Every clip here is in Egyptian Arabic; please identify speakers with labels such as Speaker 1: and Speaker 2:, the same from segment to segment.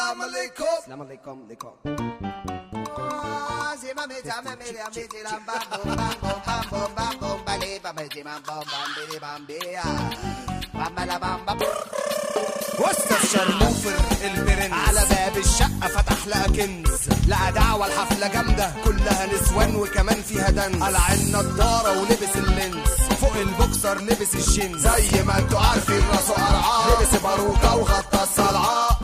Speaker 1: Salam alaikum.
Speaker 2: Salam alaikum, alaikum.
Speaker 1: Ah, zima me jama me le ambi zilam bam bom bam bom bam bom bam bom bali bam zima bom bam bili bam biya. Bam bala bam bam.
Speaker 2: وسط الشرموفر البرنس على باب الشقة فتح لها كنز لقى دعوة الحفلة جامدة كلها نسوان وكمان فيها دنس قلع النضارة ولبس اللينس فوق البوكسر لبس الجينز زي ما انتوا عارفين راسه قرعاه لبس باروكة وغطى الصلعة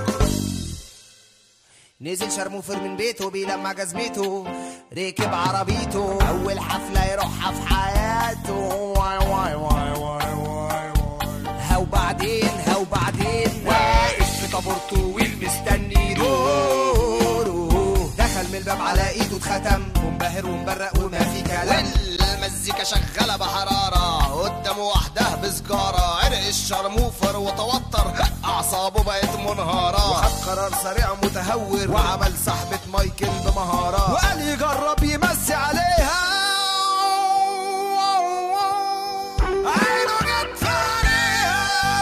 Speaker 2: نزل شرموفر من بيته بيلمع جزمته ركب عربيته أول حفلة يروحها في حياته واي واي واي واي واي ها وبعدين ها وبعدين واقف في طابور طويل مستني دوره دخل من الباب على ايده اتختم منبهر ومبرق وما في كلام
Speaker 1: المزيكا شغالة بحرارة قدامه واحدة بسجارة عرق الشرموفر وتوتر أعصابه بقت منهارة
Speaker 2: وخد قرار سريع متهور وعمل سحبة مايكل بمهارات وقال يجرب يمسي عليها عينه جت في عليها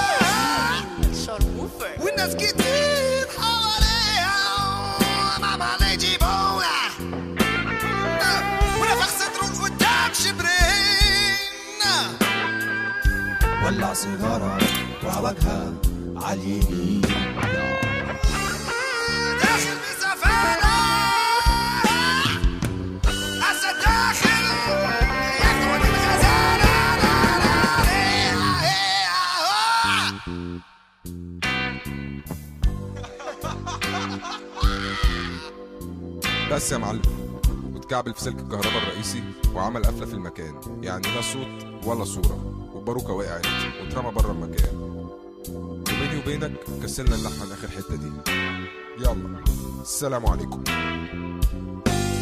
Speaker 3: شرموفر
Speaker 2: والناس كتير حواليها ماما نجيبونا ونفخ صدره قدام شبرين
Speaker 4: ولع سيجارة وعوجها عاليمين
Speaker 2: داخل بسفارة أسد داخل ياخدوني بغزالة لا لا لا لا
Speaker 5: بس يا معلم واتكعبل في سلك الكهرباء الرئيسي وعمل قفله في المكان يعني لا صوت ولا صوره والباروكه وقعت واترمى بره المكان وبيني وبينك كسلنا نلحن اخر حته دي يلا السلام عليكم